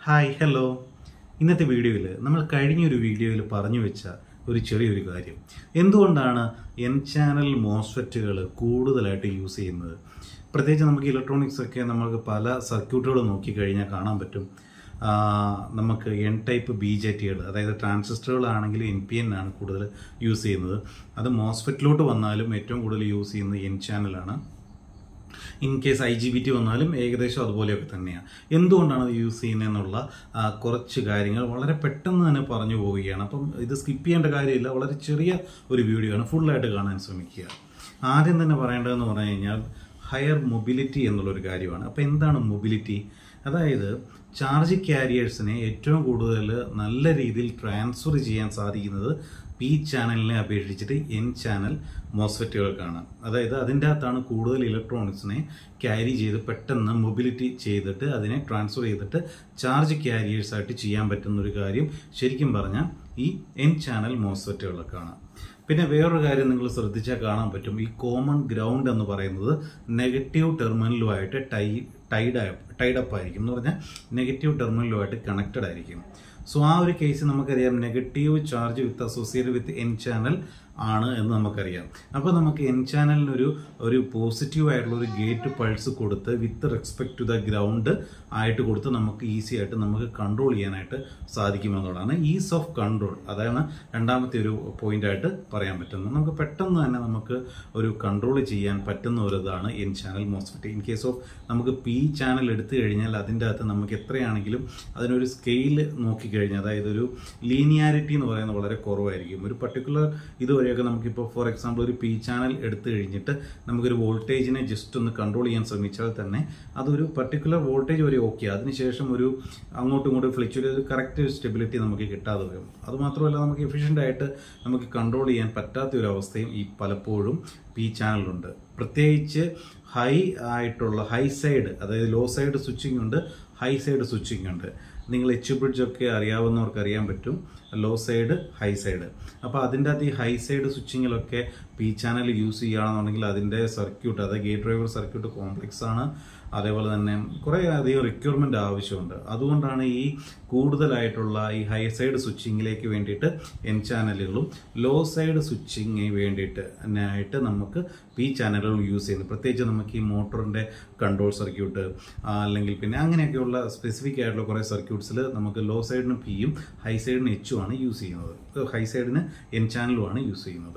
hi hello ഇന്നത്തെ വീഡിയോയിൽ നമ്മൾ കഴിഞ്ഞൊരു വീഡിയോയിൽ പറഞ്ഞു വെച്ച ഒരു ചെറിയൊരു കാര്യം എന്തുകൊണ്ടാണ് എൻ ചാനൽ മോസ്ഫെറ്റുകൾ കൂടുതലായിട്ട് യൂസ് ചെയ്യുന്നത് പ്രത്യേകിച്ച് നമുക്ക് ഇലക്ട്രോണിക്സ് ഒക്കെ നമുക്ക് പല സർക്യൂട്ടുകൾ നോക്കിക്കഴിഞ്ഞാൽ കാണാൻ പറ്റും ആ, നമുക്ക് എൻ ടൈപ്പ് ബി ജെ ടികൾ അതായത് ട്രാൻസിസ്റ്ററുകളാണെങ്കിൽ എൻ പി എൻ ആണ് കൂടുതൽ യൂസ് ചെയ്യുന്നത് അത് മോസ്ഫെറ്റിലോട്ട് വന്നാലും ഏറ്റവും കൂടുതൽ യൂസ് ചെയ്യുന്നത് എൻ ചാനലാണ് in case I G B T വന്നാലും ഏകദേശം അതുപോലെയൊക്കെ തന്നെയാണ് എന്തുകൊണ്ടാണ് അത് യൂസ് ചെയ്യുന്നതെന്നുള്ള ആ, കുറച്ച് കാര്യങ്ങൾ വളരെ പെട്ടെന്ന് തന്നെ പറഞ്ഞു പോവുകയാണ് അപ്പം ഇത് സ്കിപ്പ് ചെയ്യേണ്ട കാര്യമില്ല വളരെ ചെറിയ ഒരു വീഡിയോ ആണ് ഫുള്ളായിട്ട് കാണാൻ ശ്രമിക്കുക ആദ്യം തന്നെ പറയേണ്ടതെന്ന് പറഞ്ഞു കഴിഞ്ഞാൽ ഹയർ മൊബിലിറ്റി എന്നുള്ളൊരു കാര്യമാണ് അപ്പോൾ എന്താണ് മൊബിലിറ്റി അതായത് ചാർജ് ക്യാരിയേഴ്സിനെ ഏറ്റവും കൂടുതൽ നല്ല രീതിയിൽ ട്രാൻസ്ഫർ ചെയ്യാൻ സാധിക്കുന്നത് പി ചാനലിനെ അപേക്ഷിച്ചിട്ട് എൻ ചാനൽ മോസ്ഫെറ്റുകൾക്കാണ് അതായത് അതിൻ്റെ അകത്താണ് കൂടുതൽ ഇലക്ട്രോണിക്സിനെ ക്യാരി ചെയ്ത് പെട്ടെന്ന് മൊബിലിറ്റി ചെയ്തിട്ട് അതിനെ ട്രാൻസ്ഫർ ചെയ്തിട്ട് ചാർജ് ക്യാരിയേഴ്സ് ആയിട്ട് ചെയ്യാൻ പറ്റുന്ന ഒരു കാര്യം ശരിക്കും പറഞ്ഞാൽ ഈ എൻ ചാനൽ മോസ്ഫെറ്റുകളൊക്കെയാണ് പിന്നെ വേറൊരു കാര്യം നിങ്ങൾ ശ്രദ്ധിച്ചാൽ കാണാൻ പറ്റും ഈ കോമൺ ഗ്രൗണ്ട് എന്ന് പറയുന്നത് നെഗറ്റീവ് ടെർമിനലുമായിട്ട് ടൈ ടൈഡ് ടൈഡപ്പ് ആയിരിക്കും എന്ന് പറഞ്ഞാൽ നെഗറ്റീവ് ടെർമിനലുമായിട്ട് കണക്റ്റഡ് ആയിരിക്കും സോ ആ ഒരു കേസ് നമുക്കറിയാം negative charge with associated with N channel ആണ് എന്ന് നമുക്കറിയാം അപ്പോൾ നമുക്ക് എൻ ചാനലിനൊരു ഒരു പോസിറ്റീവ് ആയിട്ടുള്ള ഒരു ഗേറ്റ് പൾസ് കൊടുത്ത് with respect to the ground ആയിട്ട് കൊടുത്ത് നമുക്ക് ഈസി ആയിട്ട് നമുക്ക് കൺട്രോൾ ചെയ്യാനായിട്ട് സാധിക്കുമെന്നുള്ളതാണ് ഈസ് ഓഫ് കൺട്രോൾ അതാണ് രണ്ടാമത്തെ ഒരു പോയിന്റ് ആയിട്ട് പറയാൻ പറ്റുന്നത് നമുക്ക് പെട്ടെന്ന് തന്നെ നമുക്ക് ഒരു കൺട്രോൾ ചെയ്യാൻ പറ്റുന്ന ഒരു ഇതാണ് N channel MOSFET in case of നമുക്ക് പി ചാനൽ എടുത്തു കഴിഞ്ഞാൽ അതിൻ്റെ അകത്ത് നമുക്ക് എത്രയാണെങ്കിലും അതിനൊരു സ്കെയിൽ നോക്കിക്കഴിഞ്ഞാൽ അതായത് ഒരു ലീനിയാരിറ്റി എന്ന് പറയുന്നത് വളരെ കുറവായിരിക്കും ഒരു പർട്ടിക്കുലർ ഇതുവരെയൊക്കെ നമുക്കിപ്പോൾ ഫോർ എക്സാമ്പിൾ ഒരു പി ചാനൽ എടുത്തു കഴിഞ്ഞിട്ട് നമുക്കൊരു വോൾട്ടേജിനെ ജസ്റ്റ് ഒന്ന് കൺട്രോൾ ചെയ്യാൻ ശ്രമിച്ചാൽ തന്നെ അതൊരു പർട്ടിക്കുലർ വോൾട്ടേജ് വരെ ഓക്കെ അതിനുശേഷം ഒരു അങ്ങോട്ടും ഇങ്ങോട്ടും ഫ്ലക്ച്വേറ്റ് ചെയ്ത് കറക്റ്റ് സ്റ്റെബിലിറ്റി നമുക്ക് കിട്ടാതെ വരും അതുമാത്രമല്ല നമുക്ക് എഫിഷ്യൻ്റ് ആയിട്ട് നമുക്ക് കൺട്രോൾ ചെയ്യാൻ പറ്റാത്ത ഒരു അവസ്ഥയും ഈ പലപ്പോഴും പി ചാനലിലുണ്ട് പ്രത്യേകിച്ച് ഹൈ ആയിട്ടുള്ള ഹൈ സൈഡ് അതായത് ലോ സൈഡ് സ്വിച്ചിങ് ഉണ്ട് ഹൈ സൈഡ് സ്വിച്ചിങ് ഉണ്ട് നിങ്ങൾ എച്ച് ബ്രിഡ്ജ് ഒക്കെ അറിയാവുന്നവർക്ക് അറിയാൻ പറ്റും ലോ സൈഡ് ഹൈ സൈഡ് അപ്പോൾ അതിൻ്റെ അകത്ത് ഈ ഹൈ സൈഡ് സ്വിച്ചിങ്ങിലൊക്കെ പി ചാനൽ യൂസ് ചെയ്യുകയാണെന്നുണ്ടെങ്കിൽ അതിൻ്റെ സർക്യൂട്ട് അതായത് ഗേറ്റ് ഡ്രൈവർ സർക്യൂട്ട് കോംപ്ലക്സ് ആണ് അതേപോലെ തന്നെ കുറേ അധികം റിക്വയർമെൻ്റ് ആവശ്യമുണ്ട് അതുകൊണ്ടാണ് ഈ കൂടുതലായിട്ടുള്ള ഈ ഹൈ സൈഡ് സ്വിച്ചിങ്ങിലേക്ക് വേണ്ടിയിട്ട് എൻ ചാനലുകളും ലോ സൈഡ് സ്വിച്ചിങ്ങിന് വേണ്ടിയിട്ട് ആയിട്ട് നമുക്ക് പി ചാനലുകൾ യൂസ് ചെയ്യുന്നത് പ്രത്യേകിച്ച് നമുക്ക് ഈ മോട്ടറിൻ്റെ കൺട്രോൾ സർക്യൂട്ട് അല്ലെങ്കിൽ പിന്നെ അങ്ങനെയൊക്കെയുള്ള സ്പെസിഫിക് ആയിട്ടുള്ള കുറേ സർക്യൂട്ട്സിൽ നമുക്ക് ലോ സൈഡിന് പിയും ഹൈ സൈഡിന് എച്ചും ആണ് യൂസ് ചെയ്യുന്നത് ഹൈ സൈഡിന് എൻ ചാനലുമാണ് യൂസ് ചെയ്യുന്നത്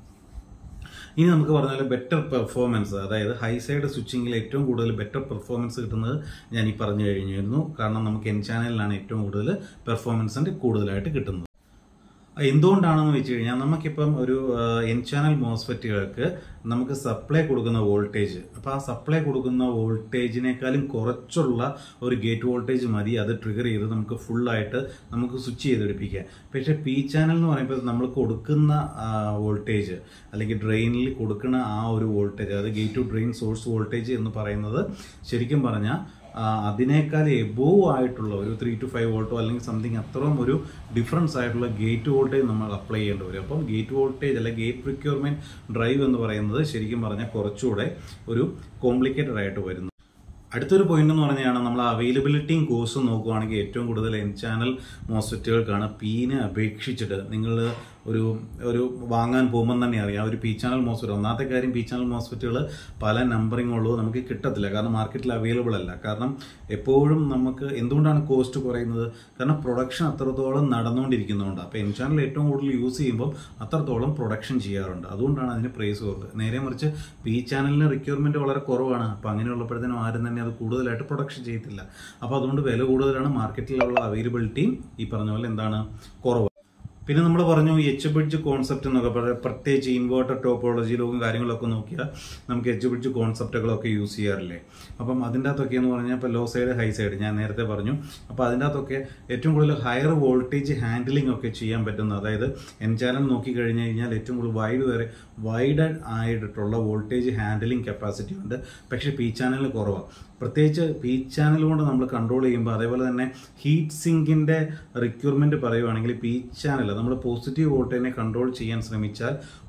ഇനി നമുക്ക് പറഞ്ഞാൽ ബെറ്റർ പെർഫോമൻസ് അതായത് ഹൈ സൈഡ് സ്വിച്ചിങ്ങിൽ ഏറ്റവും കൂടുതൽ ബെറ്റർ പെർഫോമൻസ് കിട്ടുന്നത് ഞാൻ ഈ പറഞ്ഞു കഴിഞ്ഞിരുന്നു കാരണം നമുക്ക് എൻ ചാനലിലാണ് ഏറ്റവും കൂടുതൽ പെർഫോമൻസിൻ്റെ കൂടുതലായിട്ട് കിട്ടുന്നത് എന്തുകൊണ്ടാണെന്ന് വെച്ച് കഴിഞ്ഞാൽ നമുക്കിപ്പം ഒരു എൻ ചാനൽ മോസ്ഫെറ്റുകൾക്ക് നമുക്ക് സപ്ലൈ കൊടുക്കുന്ന വോൾട്ടേജ് അപ്പോൾ ആ സപ്ലൈ കൊടുക്കുന്ന വോൾട്ടേജിനേക്കാളും കുറച്ചുള്ള ഒരു ഗേറ്റ് വോൾട്ടേജ് മതി അത് ട്രിഗർ ചെയ്ത് നമുക്ക് ഫുള്ളായിട്ട് നമുക്ക് സ്വിച്ച് ചെയ്തെടുപ്പിക്കാം പക്ഷേ പി ചാനൽ എന്ന് പറയുമ്പോൾ നമ്മൾ കൊടുക്കുന്ന വോൾട്ടേജ് അല്ലെങ്കിൽ ഡ്രെയിനിൽ കൊടുക്കുന്ന ആ ഒരു വോൾട്ടേജ് അതായത് gate to drain source voltage എന്ന് പറയുന്നത് ശരിക്കും പറഞ്ഞാൽ ആ, അതിനേക്കാൾ എബോവ് ആയിട്ടുള്ള ഒരു ത്രീ ടു ഫൈവ് വോൾട്ടോ അല്ലെങ്കിൽ സംതിങ് അത്രയും ഒരു ഡിഫറൻസ് ആയിട്ടുള്ള ഗേറ്റ് വോൾട്ടേജ് നമ്മൾ അപ്ലൈ ചെയ്യേണ്ടി വരും അപ്പം ഗേറ്റ് വോൾട്ടേജ് അല്ലെ ഗേറ്റ് റിക്വയർമെന്റ് ഡ്രൈവ് എന്ന് പറയുന്നത് ശരിക്കും പറഞ്ഞാൽ കുറച്ചുകൂടെ ഒരു കോംപ്ലിക്കേറ്റഡ് ആയിട്ട് വരുന്നു അടുത്തൊരു പോയിന്റ് എന്ന് പറഞ്ഞാൽ നമ്മൾ അവൈലബിലിറ്റിയും കോഴ്സും നോക്കുവാണെങ്കിൽ ഏറ്റവും കൂടുതൽ എൻ ചാനൽ മോസ്ഫെറ്റുകൾക്കാണ് പീനെ അപേക്ഷിച്ചിട്ട് നിങ്ങൾ ഒരു ഒരു വാങ്ങാൻ പോകുമ്പോൾ തന്നെ അറിയാം ഒരു പി ചാനൽ മോസ്ഫെറ്റ് ഒന്നാമത്തെ കാര്യം പി ചാനൽ മോസ്ഫെറ്റുകൾ പല നമ്പറിംഗ് ഉള്ളൂ നമുക്ക് കിട്ടത്തില്ല കാരണം മാർക്കറ്റിൽ അവൈലബിൾ അല്ല കാരണം എപ്പോഴും നമുക്ക് എന്തുകൊണ്ടാണ് കോസ്റ്റ് കുറയുന്നത് കാരണം പ്രൊഡക്ഷൻ അത്രത്തോളം നടന്നുകൊണ്ടിരിക്കുന്നതുകൊണ്ട് അപ്പോൾ എൻ ചാനൽ ഏറ്റവും കൂടുതൽ യൂസ് ചെയ്യുമ്പോൾ അത്രത്തോളം പ്രൊഡക്ഷൻ ചെയ്യാറുണ്ട് അതുകൊണ്ടാണ് അതിന് പ്രൈസ് കുറവ് നേരെ മറിച്ച് പി ചാനലിന് റിക്വയർമെന്റ് വളരെ കുറവാണ് അപ്പോൾ അങ്ങനെയുള്ളപ്പോഴത്തേനും ആരും തന്നെ അത് കൂടുതലായിട്ട് പ്രൊഡക്ഷൻ ചെയ്യത്തില്ല അപ്പോൾ അതുകൊണ്ട് വില കൂടുതലാണ് മാർക്കറ്റിലുള്ള അവൈലബിലിറ്റിയും ഈ പറഞ്ഞ പോലെ എന്താണ് കുറവ് പിന്നെ നമ്മൾ പറഞ്ഞു എച്ച് ബ്രിഡ്ജ് കോൺസെപ്റ്റ് എന്നൊക്കെ പറയാം പ്രത്യേകിച്ച് ഇൻവേർട്ടർ ടോപ്പോളജിയിലും കാര്യങ്ങളൊക്കെ നോക്കിയാൽ നമുക്ക് എച്ച് ബ്രിഡ്ജ് കോൺസെപ്റ്റുകളൊക്കെ യൂസ് ചെയ്യാറില്ലേ അപ്പം അതിൻ്റെ അകത്തൊക്കെ എന്ന് പറഞ്ഞാൽ ഇപ്പോൾ ലോ സൈഡ് ഹൈ സൈഡ് ഞാൻ നേരത്തെ പറഞ്ഞു അപ്പോൾ അതിൻ്റെ അകത്തൊക്കെ ഏറ്റവും കൂടുതൽ ഹയർ വോൾട്ടേജ് ഹാൻഡിലിംഗ് ഒക്കെ ചെയ്യാൻ പറ്റുന്ന അതായത് എൻ ചാനൽ നോക്കി കഴിഞ്ഞ് കഴിഞ്ഞാൽ ഏറ്റവും കൂടുതൽ വൈഡ് വരെ വൈഡ് ആയിട്ടുള്ള വോൾട്ടേജ് ഹാൻഡിലിംഗ് കപ്പാസിറ്റി ഉണ്ട് പക്ഷേ പി ചാനലിന് കുറവാണ് പ്രത്യേകിച്ച് പി ചാനൽ കൊണ്ട് നമ്മൾ കൺട്രോൾ ചെയ്യുമ്പോൾ അതേപോലെ തന്നെ ഹീറ്റ് സിങ്കിൻ്റെ റിക്വയർമെൻറ്റ് പറയുവാണെങ്കിൽ പി ചാനൽ നമ്മൾ പോസിറ്റീവ് വോൾട്ടേജിനെ കൺട്രോൾ ചെയ്യാൻ ശ്രമിച്ചാൽ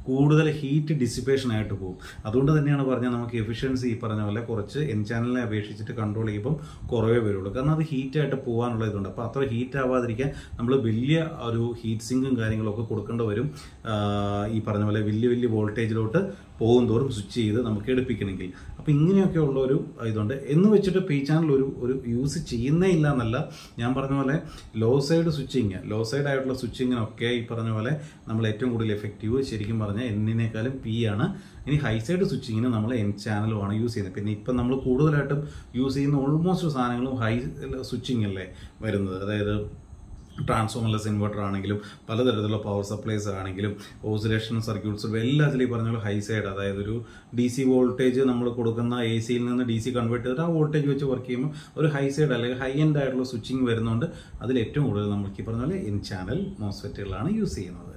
കൂടുതൽ ഹീറ്റ് ഡിസിപ്പേഷൻ ആയിട്ട് പോകും അതുകൊണ്ട് തന്നെയാണ് പറഞ്ഞത് നമുക്ക് എഫിഷ്യൻസി ഈ പറഞ്ഞ പോലെ കുറച്ച് എൻ ചാനലിനെ അപേക്ഷിച്ചിട്ട് കൺട്രോൾ ചെയ്യുമ്പം കുറവേ വരുള്ളൂ കാരണം അത് ഹീറ്റായിട്ട് പോകാനുള്ള ഇതുണ്ട് അപ്പോൾ അത്ര ഹീറ്റ് ആവാതിരിക്കാൻ നമ്മൾ വലിയ ഒരു ഹീറ്റ് സിങ്കും കാര്യങ്ങളൊക്കെ കൊടുക്കേണ്ടി വരും ആ, ഈ പറഞ്ഞ പോലെ വലിയ വലിയ വോൾട്ടേജിലോട്ട് പോകും തോറും സ്വിച്ച് ചെയ്ത് നമുക്ക് എടുപ്പിക്കണമെങ്കിൽ അപ്പോൾ ഇങ്ങനെയൊക്കെ ഉള്ള ഒരു ഇതുണ്ട് എന്ന് വെച്ചിട്ട് പേ ചാനൽ ഒരു ഒരു യൂസ് ചെയ്യുന്നേ ഇല്ല എന്നല്ല ഞാൻ പറഞ്ഞ പോലെ low side switching low side ആയിട്ടുള്ള സ്വിച്ചിങ്ങിനൊക്കെ ഈ പറഞ്ഞ പോലെ നമ്മൾ ഏറ്റവും കൂടുതൽ എഫക്റ്റീവ് ശരിക്കും പറഞ്ഞാൽ എന്നിനേക്കാളും പി ആണ് ഇനി ഹൈ സൈഡ് സ്വിച്ചിങ്ങിന് നമ്മൾ എൻ ചാനലുമാണ് യൂസ് ചെയ്യുന്നത് പിന്നെ ഇപ്പം നമ്മൾ കൂടുതലായിട്ടും യൂസ് ചെയ്യുന്ന ഓൾമോസ്റ്റ് സാധനങ്ങളും ഹൈ സ്വിച്ചിങ് അല്ലേ വരുന്നത് അതായത് ട്രാൻസ്ഫോമർലെസ് ഇൻവെർട്ടർ ആണെങ്കിലും പലതരത്തിലുള്ള പവർ സപ്ലൈസ് ആണെങ്കിലും ഓസിലേഷൻ സർക്യൂട്ട്സ് എല്ലാത്തിലും ഈ പറഞ്ഞ പോലെ ഹൈ സൈഡ് അതായത് ഒരു ഡി സി വോൾട്ടേജ് നമ്മൾ കൊടുക്കുന്ന എ സിയിൽ നിന്ന് ഡി സി കൺവേർട്ട് ചെയ്തിട്ട് ആ വോൾട്ടേജ് വെച്ച് വർക്ക് ചെയ്യുമ്പോൾ ഒരു ഹൈ സൈഡ് അല്ലെങ്കിൽ ഹൈ എൻഡ് ആയിട്ടുള്ള സ്വിച്ചിങ് വരുന്നതുകൊണ്ട് അതിൽ ഏറ്റവും കൂടുതൽ നമുക്ക് ഈ പറഞ്ഞ പോലെ ഇൻ ചാനൽ മോസ്ഫെറ്റുകളാണ് യൂസ് ചെയ്യുന്നത്